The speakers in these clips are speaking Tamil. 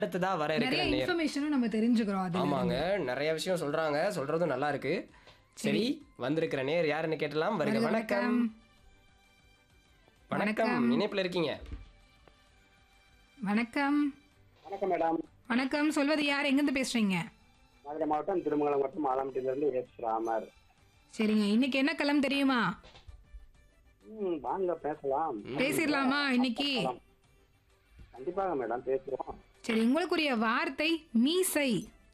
அடுத்ததா வர இருக்கிற நிறைய நேர் இன்ஃபர்மேஷனும் நம்ம தெரிஞ்சுக்கிறோம் அது ஆமாங்க நிறைய விஷயம் சொல்றாங்க சொல்றதும் நல்லா இருக்கு சரி வந்திருக்கிற நேர் யாருன்னு கேட்டலாம் வருக வணக்கம் வணக்கம் இணைப்புல இருக்கீங்க வணக்கம் வணக்கம் மேடம் வணக்கம் சொல்வது யார் எங்கிருந்து பேசுறீங்க மதுரை மாவட்டம் திருமங்கலம் மாவட்டம் ஆலம்பட்டியிலிருந்து எஸ் ராமர் சரிங்க இன்னைக்கு என்ன கிளம்பு தெரியுமா ம் வாங்க பேசலாம் பேசிடலாமா இன்னைக்கு கண்டிப்பாக மேடம் பேசுவோம் சரி உங்களுக்குரிய வார்த்தை மீசை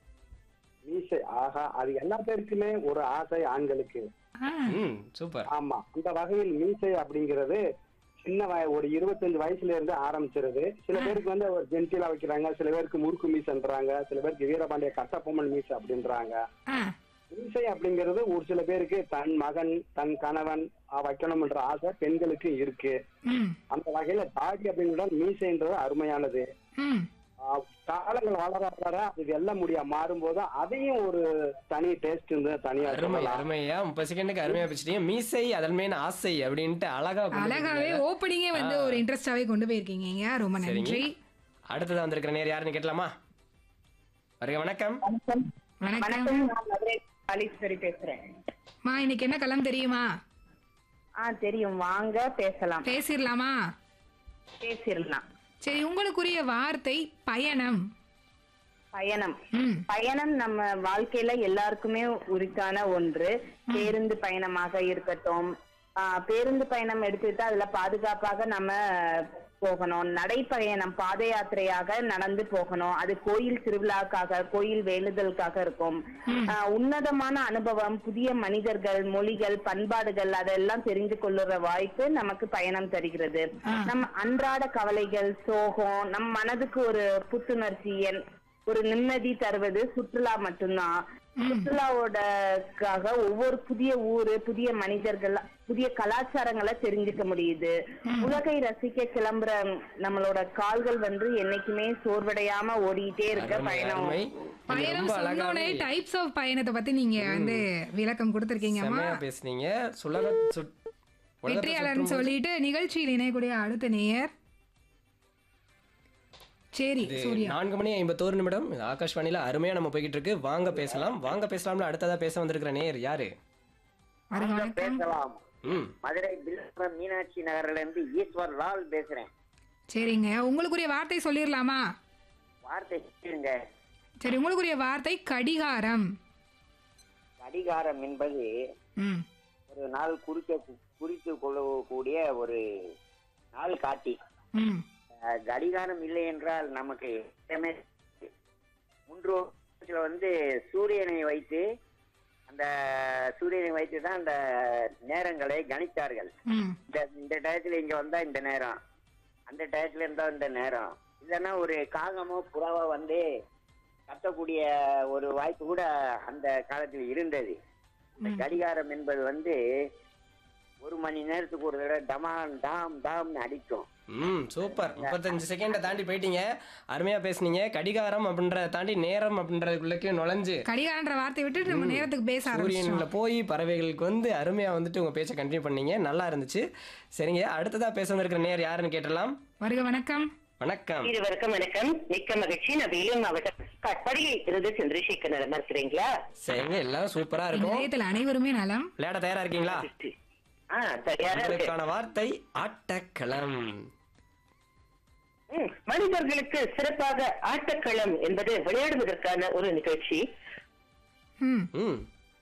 மீசை ஆஹா அது எல்லா பேருக்குமே ஒரு ஆசை ஆண்களுக்கு ஆ, ம் சூப்பர் ஆமா அந்த வகையில் மீசை அப்படிங்கிறது சின்ன வய ஒரு இருபத்தஞ்சு வயசுல இருந்து ஆரம்பிச்சிருது சில பேருக்கு வந்து ஒரு ஜென்டிலா வைக்கிறாங்க சில பேருக்கு முறுக்கு மீசைன்றாங்க சில பேருக்கு வீரபாண்டிய கட்டப்பொம்மன் மீசை அப்படின்றாங்க ஆ, மீசை அப்படிங்கிறது ஒரு சில பேருக்கு தன் மகன் தன் கணவன் அஹ், வைக்கணும்ன்ற ஆசை பெண்களுக்கு இருக்கு ம், அந்த வகையில தாடி அப்படிங்கிறது மீசைன்றது அருமையானது ம். ஆஹ் காலங்கள் வளர வளர இது எல்லாம் முடியா மாறும்போது அதையும் ஒரு தனி டேஸ்ட் இருந்து தனியா அருமை சொல்லலாம். அருமையா முப்பது செகண்டுக்கு அருமையா பேசிட்டீங்க மீசை அதன் மேல் ஆசை அப்படின்ட்டு அழகா கொண்டு அழகாவே போயிருக்கீங்க. ஓப்பனிங்கே வந்து ஒரு இன்ட்ரெஸ்டாவே கொண்டு போயிருக்கீங்க ரொம்ப சரிங்க நன்றி அடுத்ததா வந்திருக்கிற நேர் யாருன்னு கேட்டலாமா வருக வணக்கம் வணக்கம் வணக்கம் நான் மதுரை காளீஸ்வரி பேசுறேன் மா இன்னைக்கு என்ன கிளம்பு தெரியுமா ஆ தெரியும் வாங்க பேசலாம் பேசிடலாமா பேசிடலாம் சரி உங்களுக்குரிய வார்த்தை பயணம் பயணம் ம் பயணம் நம்ம வாழ்க்கையில எல்லாருக்குமே உரித்தான ஒன்று பேருந்து பயணமாக இருக்கட்டும் ஆ, பேருந்து பயணம் எடுத்துக்கிட்டா அதுல பாதுகாப்பாக நம்ம போகணும் நடைப்பயணம் பாத யாத்திரையாக நடந்து போகணும் அது கோயில் திருவிழாக்காக கோயில் வேண்டுதலுக்காக இருக்கும் ஆ, உன்னதமான அனுபவம் புதிய மனிதர்கள் மொழிகள் பண்பாடுகள் அதெல்லாம் தெரிந்து கொள்ளுற வாய்ப்பு நமக்கு பயணம் தருகிறது நம்ம அன்றாட கவலைகள் சோகம் நம் மனதுக்கு ஒரு புத்துணர்ச்சி என்- ஒரு நிம்மதி தருவது சுற்றுலா மட்டும்தான் சுற்றுலாவோடக்காக ஒவ்வொரு புதிய ஊரு புதிய மனிதர்கள் புதிய கலாச்சாரங்களை தெரிஞ்சுக்க முடியுது உலகை ரசிக்க கிளம்புற நம்மளோட கால்கள் வந்து என்னைக்குமே சோர்வடையாம ஓடிட்டே இருக்க அருமை, பயணம் அருமை. நீங்க பயணம் ரொம்ப சொன்னோடனே அழகாவே டைப்ஸ் ஆஃப் பயணத்தை பத்தி நீங்க வந்து விளக்கம் கொடுத்துருக்கீங்கம்மா செமையா பேசுனீங்க சுலக சுட் உலகத்தை வெற்றியாளர்னு சுற்றும் சொல்லிட்டு நிகழ்ச்சியில் இணையக்கூடிய அடுத்த நேயர் சரி இது சூர்யா நான்கு மணி ஐம்பத்தோரு நிமிடம் இது ஆகாஷ்வாணியில அருமையா நம்ம போய்கிட்டு இருக்கு வாங்க பேசலாம் வாங்க பேசலாம்னு அடுத்ததா பேச வந்திருக்கிற நேர் யாரு வருக வணக்கம் பேசலாம் ம் மதுரை விழுப்புரம் மீனாட்சி நகர்ல இருந்து ஈஸ்வர் லால் பேசுறேன் சரிங்க உங்களுக்குரிய வார்த்தை சொல்லிடலாமா வார்த்தை கேளுங்க சரி உங்களுக்குரிய வார்த்தை கடிகாரம் கடிகாரம் என்பது ம் ஒரு நாள் குறிக்க குறித்து கொள்ளக்கூடிய ஒரு நாள் காட்டி ம் அஹ், கடிகாரம் இல்லை என்றால் நமக்கு எல்லாமே முன்றோர் வந்து சூரியனை வைத்து அந்த சூரியனை வைத்து தான் அந்த நேரங்களை கணித்தார்கள் ம் இந்த இந்த டயத்துல இங்க வந்தா இந்த நேரம் அந்த டயத்துல இருந்தா இந்த நேரம் இல்லைன்னா ஒரு காகமோ புறாவோ வந்து கத்தக்கூடிய ஒரு வாய்ப்பு கூட அந்த காலத்தில் இருந்தது இந்த கடிகாரம் என்பது வந்து ஒரு மணி நேரத்துக்கு ஒரு தடவை டமான் டாம் டாம்னு அடிக்கும் ம் சூப்பர் முப்பத்தஞ்சு செகண்டை தாண்டி போயிட்டீங்க அருமையா பேசுனீங்க கடிகாரம் அப்படின்றத தாண்டி நேரம் அப்படின்றதுக்குள்ளக்கே நுழைஞ்சு கடிகாரன்ற வார்த்தையை விட்டுட்டு நம்ம நேரத்துக்கு பேச ஆரம்பிச்சிட்டோம் சூரியன்ல போய் பறவைகளுக்கு வந்து அருமையா வந்துட்டு உங்க பேச்சை கண்டினியூ பண்ணீங்க நல்லா இருந்துச்சு சரிங்க அடுத்ததா பேச வந்திருக்கிற நேர் யாருன்னு கேட்டலாம் வருக வணக்கம் வணக்கம் இருவருக்கும் வணக்கம் மிக்க மகிழ்ச்சி நான் வேலூர் மாவட்டம் கட்படியில் இருந்து சந்திரசேகர் நலமா இருக்கிறீங்களா சரிங்க எல்லாம் சூப்பரா இருக்கும் நிலையத்தில் அனைவருமே நலம் விளையாட தயாரா இருக்கீங்களா ஆ தயாரா இருக்கு உங்களுக்கான வார்த்தை ஆட்டக்களம் ம், மனிதர்களுக்கு சிறப்பாக ஆட்டக்களம் என்பது விளையாடுவதற்கான ஒரு நிகழ்ச்சி ம் ம்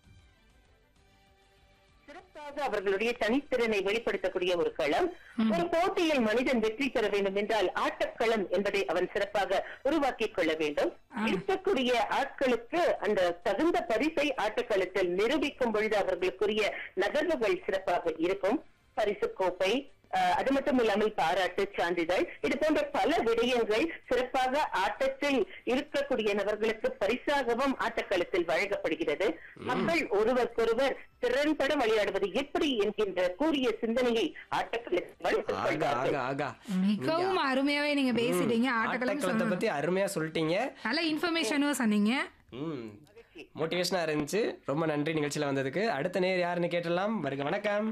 சிறப்பாக அவர்களுடைய தனித்திறனை வெளிப்படுத்தக்கூடிய ஒரு களம் ஒரு போட்டியில் மனிதன் வெற்றி பெற வேண்டும் என்றால் ஆட்டக்களம் என்பதை அவன் சிறப்பாக உருவாக்கிக் கொள்ள வேண்டும் இருக்கக்கூடிய ஆட்களுக்கு அந்த தகுந்த பரிசை ஆட்டக்களத்தில் நிரூபிக்கும் பொழுது அவர்களுக்குரிய நகர்வுகள் சிறப்பாக இருக்கும் பரிசு கோப்பை அஹ், அது மட்டும் இல்லாமல் பாராட்டு சான்றிதழ் இது போன்ற பல விடயங்கள் சிறப்பாக ஆட்டத்தில் இருக்கக்கூடிய நபர்களுக்கு பரிசாகவும் ஆட்டக்களத்தில் வழங்கப்படுகிறது மக்கள் ஒருவருக்கொருவர் திறன்பட விளையாடுவது எப்படி என்கின்ற கூறிய சிந்தனையை ஆட்டக்களத்தில் வளர்த்துக் ஆகா கொள்வார்கள் ஆகா ஆகா மிகவும் அருமையாவே நீங்க பேசிட்டீங்க ஆட்டக்களம் ஆட்டக்களத்தை சொல்லணும் பத்தி அருமையா சொல்லிட்டீங்க நல்ல இன்ஃபர்மேஷனும் சொன்னீங்க ம் மோட்டிவேஷனா இருந்துச்சு ரொம்ப நன்றி நிகழ்ச்சியில வந்ததுக்கு அடுத்த நேர் யாருன்னு கேட்டலாம் வருக வணக்கம்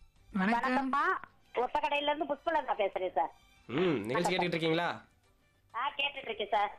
வணக்கம் ஒத்த கடையில இருந்து புஷ்பலதா பேசுறேன் சார் ம் நிகழ்ச்சி கேட்டுக்கிட்டு இருக்கீங்களா ஆ கேட்டுட்டு இருக்கேன் சார்